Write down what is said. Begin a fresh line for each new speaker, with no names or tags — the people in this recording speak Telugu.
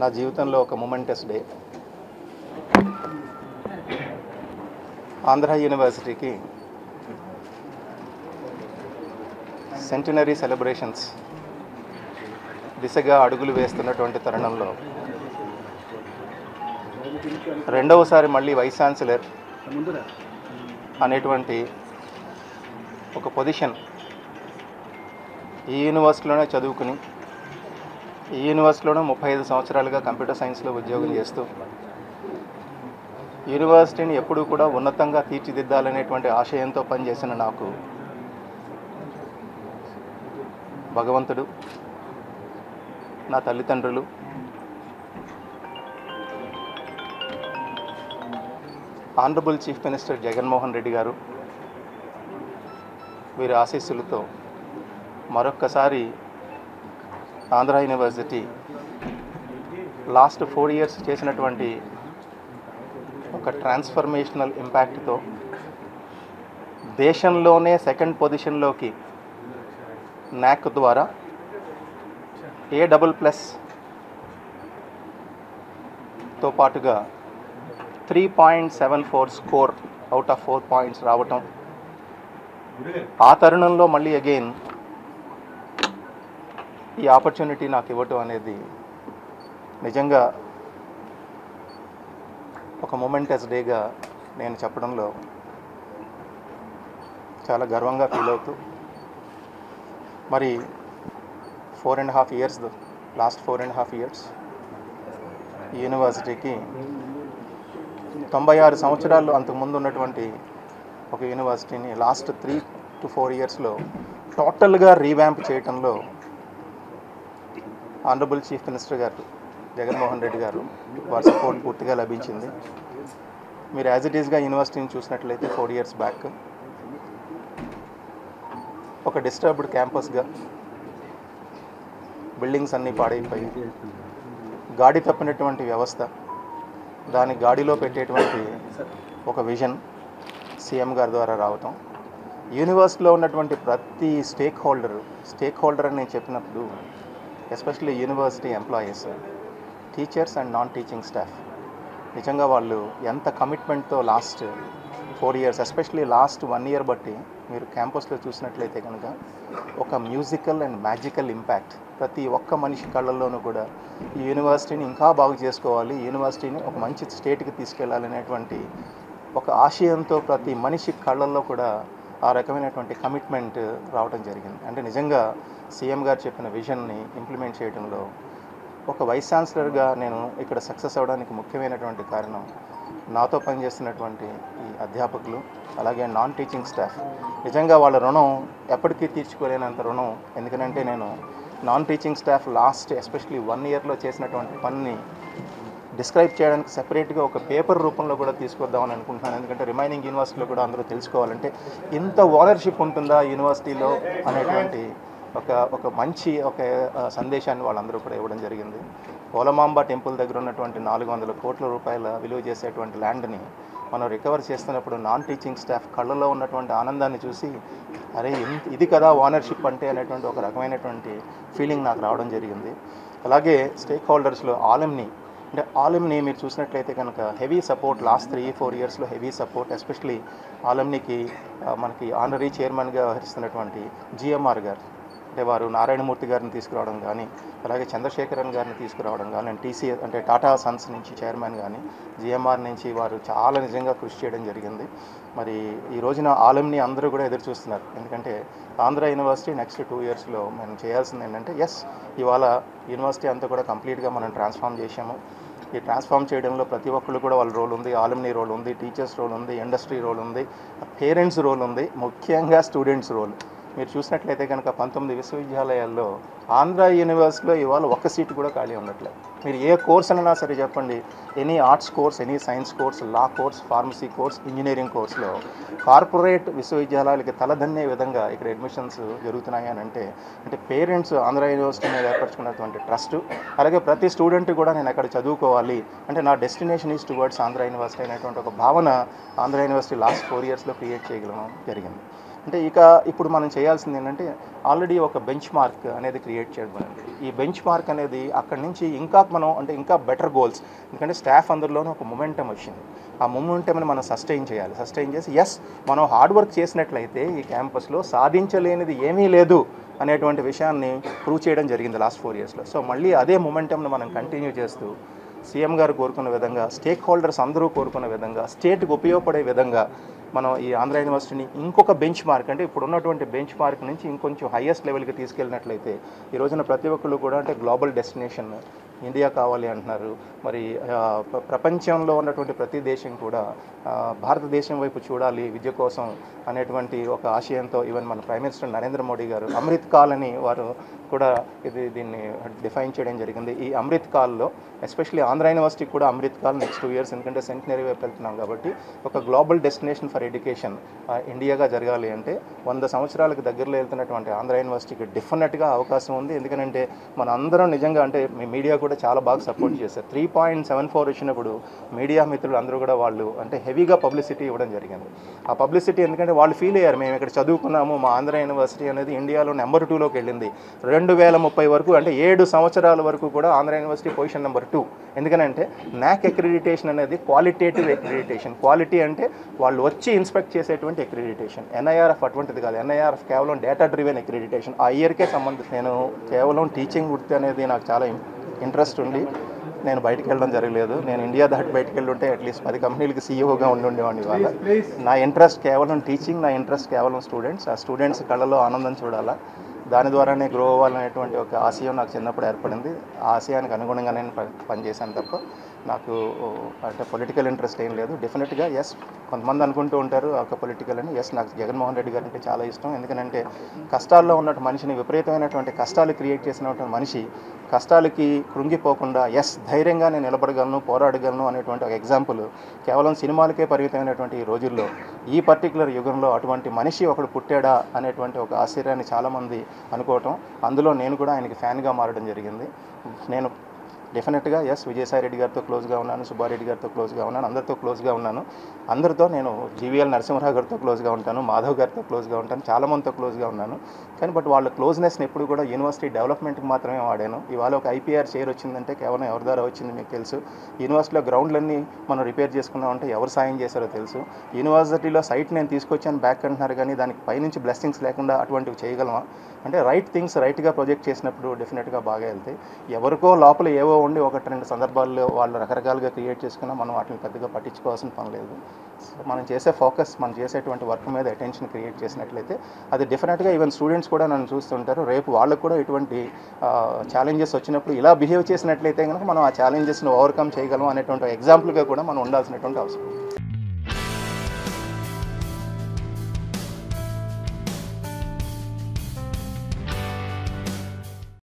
నా జీవితంలో ఒక మొమెంటస్ డే ఆంధ్ర యూనివర్సిటీకి సెంటినరీ సెలబ్రేషన్స్ దిశగా అడుగులు వేస్తున్నటువంటి తరుణంలో రెండవసారి మళ్ళీ వైస్ ఛాన్సలర్ అనేటువంటి ఒక పొజిషన్ ఈ యూనివర్సిటీలోనే చదువుకుని ఈ యూనివర్సిటీలోనే ముప్పై ఐదు సంవత్సరాలుగా కంప్యూటర్ సైన్స్లో ఉద్యోగం చేస్తూ యూనివర్సిటీని ఎప్పుడూ కూడా ఉన్నతంగా తీర్చిదిద్దాలనేటువంటి ఆశయంతో పనిచేసిన నాకు భగవంతుడు నా తల్లిదండ్రులు honourable chief minister Jaganmohan Reddy garu వీరి ఆశీస్సులతో మరొక్కసారి Andhra university last four years చేసినటువంటి ఒక ట్రాన్స్ఫర్మేషనల్ ఇంపాక్ట్తో దేశంలోనే సెకండ్ పొజిషన్లోకి నాక్ ద్వారా ఏ డబుల్ ప్లస్ తో పాటుగా three point seven four score out of four points రావటం ఆ తరుణంలో మళ్ళీ అగైన్ ఈ ఆపర్చునిటీ నాకు ఇవ్వటం అనేది నిజంగా ఒక మొమెంటస్ డేగా నేను చెప్పడంలో చాలా గర్వంగా ఫీల్ అవుతూ మరి four and half years last four and half years ఈ యూనివర్సిటీకి తొంభై ఆరు సంవత్సరాలు అంతకుముందు ఉన్నటువంటి ఒక యూనివర్సిటీని లాస్ట్ త్రీ టు ఫోర్ ఇయర్స్లో టోటల్గా రీవ్యాంప్ చేయటంలో ఆనరబుల్ చీఫ్ మినిస్టర్ గారు జగన్మోహన్ రెడ్డి గారు వారి సపోర్ట్ పూర్తిగా లభించింది మీరు యాజ్ ఇట్ ఈస్గా యూనివర్సిటీని చూసినట్లయితే ఫోర్ ఇయర్స్ బ్యాక్ ఒక డిస్టర్బ్డ్ క్యాంపస్గా బిల్డింగ్స్ అన్నీ పాడైపోయి గాడి తప్పినటువంటి వ్యవస్థ దాని గాడిలో పెట్టేటువంటి ఒక విజన్ సీఎం గారి ద్వారా రావటం యూనివర్సిటీలో ఉన్నటువంటి ప్రతి స్టేక్ హోల్డర్ స్టేక్ హోల్డర్ అని నేను చెప్పినప్పుడు especially university employees teachers and non teaching staff నిజంగా వాళ్ళు ఎంత కమిట్మెంట్తో last four years especially last one year బట్టి మీరు క్యాంపస్లో చూసినట్లయితే కనుక ఒక మ్యూజికల్ అండ్ మ్యాజికల్ ఇంపాక్ట్ ప్రతి ఒక్క మనిషి కళ్ళల్లోనూ కూడా ఈ యూనివర్సిటీని ఇంకా బాగు చేసుకోవాలి ఈ యూనివర్సిటీని ఒక మంచి స్టేట్కి తీసుకెళ్లాలనేటువంటి ఒక ఆశయంతో ప్రతి మనిషి కళ్ళల్లో కూడా ఆ రకమైనటువంటి కమిట్మెంట్ రావడం జరిగింది అంటే నిజంగా సీఎం గారు చెప్పిన విజన్ని ఇంప్లిమెంట్ చేయడంలో ఒక వైస్ ఛాన్సలర్గా నేను ఇక్కడ సక్సెస్ అవ్వడానికి ముఖ్యమైనటువంటి కారణం నాతో పనిచేస్తున్నటువంటి ఈ అధ్యాపకులు అలాగే నాన్ టీచింగ్ స్టాఫ్ నిజంగా వాళ్ళ రుణం ఎప్పటికీ తీర్చుకోలేనంత రుణం ఎందుకంటే నేను non teaching staff last especially one ఇయర్లో చేసినటువంటి పనిని డిస్క్రైబ్ చేయడానికి సెపరేట్గా ఒక పేపర్ రూపంలో కూడా తీసుకొద్దామని అనుకుంటున్నాను ఎందుకంటే రిమైనింగ్ యూనివర్సిటీలో కూడా అందరూ తెలుసుకోవాలంటే ఇంత ఓనర్షిప్ ఉంటుందా యూనివర్సిటీలో అనేటువంటి ఒక ఒక మంచి ఒక ఆ, సందేశాన్ని వాళ్ళందరూ కూడా ఇవ్వడం జరిగింది పోలమాంబ టెంపుల్ దగ్గర ఉన్నటువంటి నాలుగు వందల కోట్ల రూపాయల విలువ చేసేటువంటి ల్యాండ్ని మనం రికవర్ చేస్తున్నప్పుడు నాన్ టీచింగ్ స్టాఫ్ కళ్ళలో ఉన్నటువంటి ఆనందాన్ని చూసి అరే ఇంత ఇది కదా ఓనర్షిప్ అంటే అనేటువంటి ఒక రకమైనటువంటి ఫీలింగ్ నాకు రావడం జరిగింది అలాగే స్టేక్ హోల్డర్స్లో ఆలమ్ని అంటే ఆలమ్ని మీరు చూసినట్లయితే కనుక heavy support last three four ఇయర్స్లో హెవీ సపోర్ట్ ఎస్పెషలీ ఆలమ్నికి మనకి ఆనరీ చైర్మన్గా వ్యవహరిస్తున్నటువంటి జిఎంఆర్ గారు అంటే వారు నారాయణమూర్తి గారిని తీసుకురావడం కానీ అలాగే చంద్రశేఖరన్ గారిని తీసుకురావడం కానీ అండ్ టీసీఎస్ అంటే టాటా సన్స్ నుంచి చైర్మన్ కానీ జిఎంఆర్ నుంచి వారు చాలా నిజంగా కృషి చేయడం జరిగింది మరి ఈ రోజున ఆలంని అందరూ కూడా ఎదురు చూస్తున్నారు ఎందుకంటే ఆంధ్ర యూనివర్సిటీ నెక్స్ట్ టూ ఇయర్స్లో మనం చేయాల్సింది ఏంటంటే ఎస్ ఇవాళ యూనివర్సిటీ అంతా కూడా కంప్లీట్గా మనం ట్రాన్స్ఫార్మ్ చేశాము ఈ ట్రాన్స్ఫార్మ్ చేయడంలో ప్రతి ఒక్కళ్ళు కూడా వాళ్ళ రోల్ ఉంది ఆలమ్నీ రోల్ ఉంది టీచర్స్ రోల్ ఉంది ఇండస్ట్రీ రోల్ ఉంది పేరెంట్స్ రోల్ ఉంది ముఖ్యంగా స్టూడెంట్స్ రోల్ మీరు చూసినట్లయితే కనుక పంతొమ్మిది విశ్వవిద్యాలయాల్లో ఆంధ్ర యూనివర్సిటీలో ఇవాళ ఒక్క సీటు కూడా ఖాళీ ఉండట్లేదు మీరు ఏ కోర్స్ అన్నా సరే చెప్పండి any arts course any science course law course pharmacy course engineering కోర్స్లో కార్పొరేట్ విశ్వవిద్యాలయాలకి తలదన్నే విధంగా ఇక్కడ అడ్మిషన్స్ జరుగుతున్నాయి అని అంటే అంటే పేరెంట్స్ ఆంధ్ర యూనివర్సిటీ మీద ఏర్పరచుకున్నటువంటి ట్రస్ట్ అలాగే ప్రతి స్టూడెంట్ కూడా నేను అక్కడ చదువుకోవాలి అంటే నా destination is towards Andhra university అనేటువంటి ఒక భావన ఆంధ్ర యూనివర్సిటీ లాస్ట్ ఫోర్ ఇయర్స్లో క్రియేట్ చేయగలం జరిగింది అంటే ఇక ఇప్పుడు మనం చేయాల్సింది ఏంటంటే ఆల్రెడీ ఒక బెంచ్ మార్క్ అనేది క్రియేట్ చేయడం అనేది. ఈ బెంచ్ మార్క్ అనేది అక్కడి నుంచి ఇంకా మనం అంటే ఇంకా బెటర్ గోల్స్ ఎందుకంటే స్టాఫ్ అందరిలోనూ ఒక మొమెంటం వచ్చింది ఆ మొమెంటంని మనం సస్టైన్ చేయాలి సస్టైన్ చేసి ఎస్ మనం హార్డ్ వర్క్ చేసినట్లయితే ఈ క్యాంపస్లో సాధించలేనిది ఏమీ లేదు అనేటువంటి విషయాన్ని ప్రూవ్ చేయడం జరిగింది లాస్ట్ ఫోర్ ఇయర్స్లో సో మళ్ళీ అదే మొమెంటంను మనం కంటిన్యూ చేస్తూ సీఎం గారు కోరుకున్న విధంగా స్టేక్ హోల్డర్స్ అందరూ కోరుకున్న విధంగా స్టేట్కి ఉపయోగపడే విధంగా మనం ఈ ఆంధ్ర యూనివర్సిటీని ఇంకొక బెంచ్ మార్క్ అంటే ఇప్పుడు ఉన్నటువంటి బెంచ్ మార్క్ నుంచి ఇంకొంచెం హైయెస్ట్ లెవెల్కి తీసుకెళ్ళినట్లయితే ఈ రోజున ప్రతి ఒక్కళ్ళు కూడా అంటే గ్లోబల్ డెస్టినేషన్ ఇండియా కావాలి అంటున్నారు మరి ఆ, ప్ర- ప్రపంచంలో ఉన్నటువంటి ప్రతి దేశం కూడా ఆ, భారతదేశం వైపు చూడాలి విద్య కోసం అనేటువంటి ఒక ఆశయంతో ఈవెన్ మన ప్రైమ్ మినిస్టర్ నరేంద్ర మోడీ గారు అమృత్ కాల్ అని వారు కూడా ఇది దీన్ని డిఫైన్ చేయడం జరిగింది ఈ అమృత్ కాల్లో ఎస్పెషల్లీ ఆంధ్ర యూనివర్సిటీ కూడా Amrit Kaal next two years ఎందుకంటే సెంటనరీ వైపు వెళ్తున్నాం కాబట్టి ఒక గ్లోబల్ డెస్టినేషన్ ఫర్ ఎడ్యుకేషన్ ఇండియాగా జరగాలి అంటే వంద సంవత్సరాలకు దగ్గరలో వెళ్తున్నటువంటి ఆంధ్ర యూనివర్సిటీకి డెఫినెట్గా అవకాశం ఉంది ఎందుకంటే మన అందరం నిజంగా అంటే మీ మీడియా కూడా చాలా బాగా సపోర్ట్ చేశారు త్రీ పాయింట్ సెవెన్ ఫోర్ వచ్చినప్పుడు మీడియా మిత్రులు అందరూ కూడా వాళ్ళు అంటే హెవీగా పబ్లిసిటీ ఇవ్వడం జరిగింది ఆ పబ్లిసిటీ ఎందుకంటే వాళ్ళు ఫీల్ అయ్యారు మేము ఇక్కడ చదువుకున్నాము మా ఆంధ్ర యూనివర్సిటీ అనేది ఇండియాలో నెంబర్ టూలోకి వెళ్ళింది రెండు వేల ముప్పై వరకు అంటే ఏడు సంవత్సరాల వరకు కూడా Andhra university position number two ఎందుకనంటే నాక్ అక్రిడిటేషన్ అనేది క్వాలిటేటివ్ అక్రిడిటేషన్ క్వాలిటీ అంటే వాళ్ళు వచ్చి ఇన్స్పెక్ట్ చేసేటువంటి అక్రిడిటేషన్ ఎన్ఐఆర్ఎఫ్ అటువంటిది కాదు ఎన్ఐఆర్ఎఫ్ కేవలం డేటా డ్రివెన్ అక్రిడిటేషన్ ఆ ఇయర్కే సంబంధించి నేను కేవలం టీచింగ్ వృత్తి అనేది నాకు చాలా ఇంట్రెస్ట్ ఉండి నేను బయటికి వెళ్ళడం జరగలేదు నేను ఇండియా దాటి బయటికి వెళ్ళుంటే అట్లీస్ట్ పది కంపెనీలకి సీఈఓగా ఉండి ఉండేవాడిని ఇవాళ నా ఇంట్రెస్ట్ కేవలం టీచింగ్ నా ఇంట్రెస్ట్ కేవలం స్టూడెంట్స్ ఆ స్టూడెంట్స్ కళ్ళలో ఆనందం చూడాలా దాని ద్వారానే గ్రో అవ్వాలనేటువంటి ఒక ఆశయం నాకు చిన్నప్పుడు ఏర్పడింది ఆ ఆశయానికి అనుగుణంగా నేను ప- పనిచేశాను తప్ప నాకు అంటే పొలిటికల్ ఇంట్రెస్ట్ ఏం లేదు డెఫినెట్గా ఎస్ కొంతమంది అనుకుంటూ ఉంటారు ఒక పొలిటికల్ అని ఎస్ నాకు జగన్మోహన్ రెడ్డి గారు అంటే చాలా ఇష్టం ఎందుకంటే కష్టాల్లో ఉన్నటువంటి మనిషిని విపరీతమైనటువంటి కష్టాలు క్రియేట్ చేసినటువంటి మనిషి కష్టాలకి కృంగిపోకుండా ఎస్ ధైర్యంగా నేను నిలబడగలను పోరాడగలను అనేటువంటి ఒక ఎగ్జాంపుల్ కేవలం సినిమాలకే పరిమితమైనటువంటి ఈ రోజుల్లో ఈ పర్టికులర్ యుగంలో అటువంటి మనిషి ఒకడు పుట్టాడా అనేటువంటి ఒక ఆశ్చర్యాన్ని చాలామంది అనుకోవటం అందులో నేను కూడా ఆయనకి ఫ్యాన్గా మారడం జరిగింది నేను డెఫినెట్గా ఎస్ విజయసాయి రెడ్డి గారితో క్లోజ్గా ఉన్నాను సుబ్బారెడ్డి గారితో క్లోజ్గా ఉన్నాను అందరితో క్లోజ్గా ఉన్నాను అందరితో నేను జీవీఎల్ నరసింహరావు గారితో క్లోజ్గా ఉంటాను మాధవ్ గారితో క్లోజ్గా ఉంటాను చాలా మందితో క్లోజ్గా ఉన్నాను కానీ బట్ వాళ్ళ క్లోజ్నెస్ని ఎప్పుడు కూడా యూనివర్సిటీ డెవలప్మెంట్కి మాత్రమే వాడాను ఇవాళ ఒక ఐపీఆర్ చైర్ వచ్చిందంటే కేవలం ఎవరి ద్వారా వచ్చింది మీకు తెలుసు యూనివర్సిటీలో గ్రౌండ్లన్నీ మనం రిపేర్ చేసుకున్నామంటే ఎవరు సాయం చేశారో తెలుసు యూనివర్సిటీలో సైట్ నేను తీసుకొచ్చాను బ్యాక్ అంటున్నారు కానీ దానికి పైనుంచి బ్లెస్సింగ్స్ లేకుండా అటువంటివి చేయగలమా అంటే రైట్ థింగ్స్ రైట్గా ప్రొజెక్ట్ చేసినప్పుడు డెఫినెట్గా బాగా వెళ్తాయి ఎవరికో లోపల ఏవో ఉండి ఒకటి రెండు సందర్భాల్లో వాళ్ళు రకరకాలుగా క్రియేట్ చేసుకున్నా మనం వాటిని పెద్దగా పట్టించుకోవాల్సిన పని లేదు సో మనం చేసే ఫోకస్ మనం చేసేటువంటి వర్క్ మీద అటెన్షన్ క్రియేట్ చేసినట్లయితే అది డెఫినెట్గా ఈవెన్ స్టూడెంట్స్ కూడా నన్ను చూస్తుంటారు రేపు వాళ్ళకు కూడా ఇటువంటి ఛాలెంజెస్ వచ్చినప్పుడు ఇలా బిహేవ్ చేసినట్లయితే కనుక మనం ఆ ఛాలెంజెస్ని ఓవర్కమ్ చేయగలం అనేటువంటి ఎగ్జాంపుల్గా కూడా మనం ఉండాల్సినటువంటి అవసరం